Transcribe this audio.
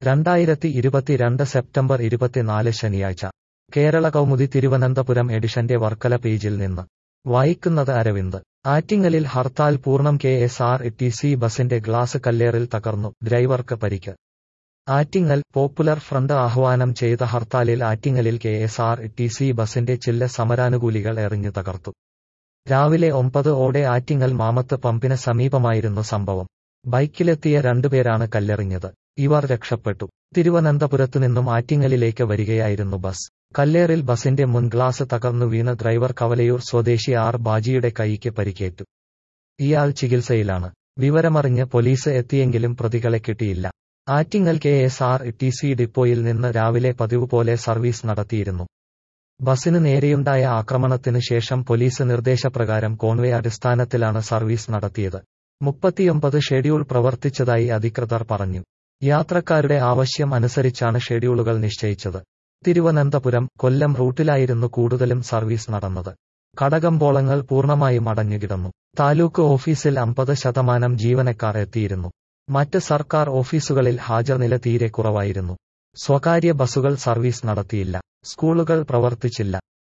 രണ്ടായിരത്തി ഇരുപത്തിരണ്ട് സെപ്റ്റംബർ ഇരുപത്തിനാല് ശനിയാഴ്ച കേരള കൗമുദി തിരുവനന്തപുരം എഡിഷന്റെ വർക്കല പേജിൽ നിന്ന് വായിക്കുന്നത് അരവിന്ദ് ആറ്റിങ്ങലിൽ ഹർത്താൽ പൂർണ്ണം K S R T C ബസിന്റെ ഗ്ലാസ് കല്ലേറിൽ തകർന്നു ഡ്രൈവർക്ക് പരിക്ക് ആറ്റിങ്ങൽ പോപ്പുലർ ഫ്രണ്ട് ആഹ്വാനം ചെയ്ത ഹർത്താലിൽ ആറ്റിങ്ങലിൽ K S R T C ബസിന്റെ ചില്ല സമരാനുകൂലികൾ എറിഞ്ഞു തകർത്തു രാവിലെ ഒമ്പത് ഓടെ ആറ്റിങ്ങൽ മാമത്ത് പമ്പിന് സമീപമായിരുന്നു സംഭവം ബൈക്കിലെത്തിയ രണ്ടുപേരാണ് കല്ലെറിഞ്ഞത് ഇവർ രക്ഷപ്പെട്ടു തിരുവനന്തപുരത്തു നിന്നും ആറ്റിങ്ങലിലേക്ക് വരികയായിരുന്നു ബസ് കല്ലേറിൽ ബസിന്റെ മുൻ ഗ്ലാസ് തകർന്നു വീണ ഡ്രൈവർ കവലയൂർ സ്വദേശി ആർ ബാജിയുടെ കൈക്ക് പരിക്കേറ്റു ഇയാൾ ചികിത്സയിലാണ് വിവരമറിഞ്ഞ് പോലീസ് എത്തിയെങ്കിലും പ്രതികളെ കിട്ടിയില്ല Attingal K S R T C ഡിപ്പോയിൽ നിന്ന് രാവിലെ പതിവ് പോലെ സർവീസ് നടത്തിയിരുന്നു ബസിന് നേരെയുണ്ടായ ആക്രമണത്തിന് ശേഷം പോലീസ് നിർദ്ദേശപ്രകാരം കോൺവേ അടിസ്ഥാനത്തിലാണ് സർവീസ് നടത്തിയത് മുപ്പത്തിയൊമ്പത് ഷെഡ്യൂൾ പ്രവർത്തിച്ചതായി അധികൃതർ പറഞ്ഞു യാത്രക്കാരുടെ ആവശ്യം അനുസരിച്ചാണ് ഷെഡ്യൂളുകൾ നിശ്ചയിച്ചത് തിരുവനന്തപുരം കൊല്ലം റൂട്ടിലായിരുന്നു കൂടുതലും സർവീസ് നടന്നത് കടകമ്പോളങ്ങൾ പൂർണ്ണമായും അടഞ്ഞുകിടന്നു താലൂക്ക് ഓഫീസിൽ അമ്പത് ശതമാനം ജീവനക്കാർ എത്തിയിരുന്നു മറ്റ് സർക്കാർ ഓഫീസുകളിൽ ഹാജർ നില തീരെ കുറവായിരുന്നു സ്വകാര്യ ബസുകൾ സർവീസ് നടത്തിയില്ല സ്കൂളുകൾ പ്രവർത്തിച്ചില്ല